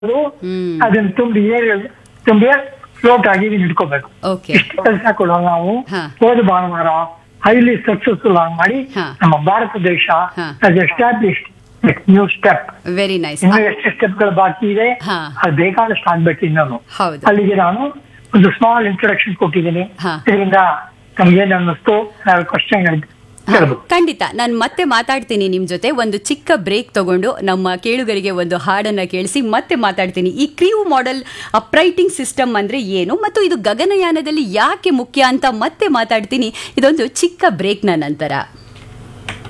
ಹ್ಮ್. ಅದನ್ನ ತುಂಬಿ ಏರ್ ತುಂಬಿ ಫ್ಲೋಟ್ ಆಗಿ ಇಟ್ಕೋಬೇಕು ಓಕೆ ಇಷ್ಟು ಕೆಲಸ ಕೊಡೋ ನಾವು ಹಾ. ಹೋದ ಭಾನುವಾರ ಹೈಲಿ ಸಕ್ಸಸ್ಫುಲ್ ಆಗಿ ಮಾಡಿ ಹಾ. ನಮ್ಮ ಭಾರತ ದೇಶ ಹಾ. Establish new step very nice ಇನ್ನು ಎಷ್ಟು ಸ್ಟೆಪ್ಗಳು ಬಾಕಿ ಇದೆ ಹಾ. ಅದು ಬೇಕಾದಷ್ಟು ಆಗ್ಬೇಕು ಇನ್ನೂ ಹೌದು ಅಲ್ಲಿಗೆ ನಾನು ಒಂದು ಸ್ಮಾಲ್ ಇಂಟ್ರೊಡಕ್ಷನ್ ಕೊಟ್ಟಿದ್ದೀನಿ ಹಾ. ಇದರಿಂದ ನಮ್ಗೇನ್ ಅನ್ನಿಸ್ತು ನಾವು ಕ್ವಶನ್ ಹಾ, ಖಂಡಿತ ನಾನು ಮತ್ತೆ ಮಾತಾಡ್ತೀನಿ ನಿಮ್ ಜೊತೆ ಒಂದು ಚಿಕ್ಕ ಬ್ರೇಕ್ ತಗೊಂಡು ನಮ್ಮ ಕೇಳುಗರಿಗೆ ಒಂದು ಹಾಡನ್ನ ಕೇಳಿಸಿ ಮತ್ತೆ ಮಾತಾಡ್ತೀನಿ ಈ ಕ್ರೀವ್ ಮಾಡೆಲ್ ಅಪ್ರೈಟಿಂಗ್ ಸಿಸ್ಟಮ್ ಅಂದ್ರೆ ಏನು ಮತ್ತು ಇದು ಗಗನಯಾನದಲ್ಲಿ ಯಾಕೆ ಮುಖ್ಯ ಅಂತ ಮತ್ತೆ ಮಾತಾಡ್ತೀನಿ ಇದೊಂದು ಚಿಕ್ಕ ಬ್ರೇಕ್ನ ನಂತರ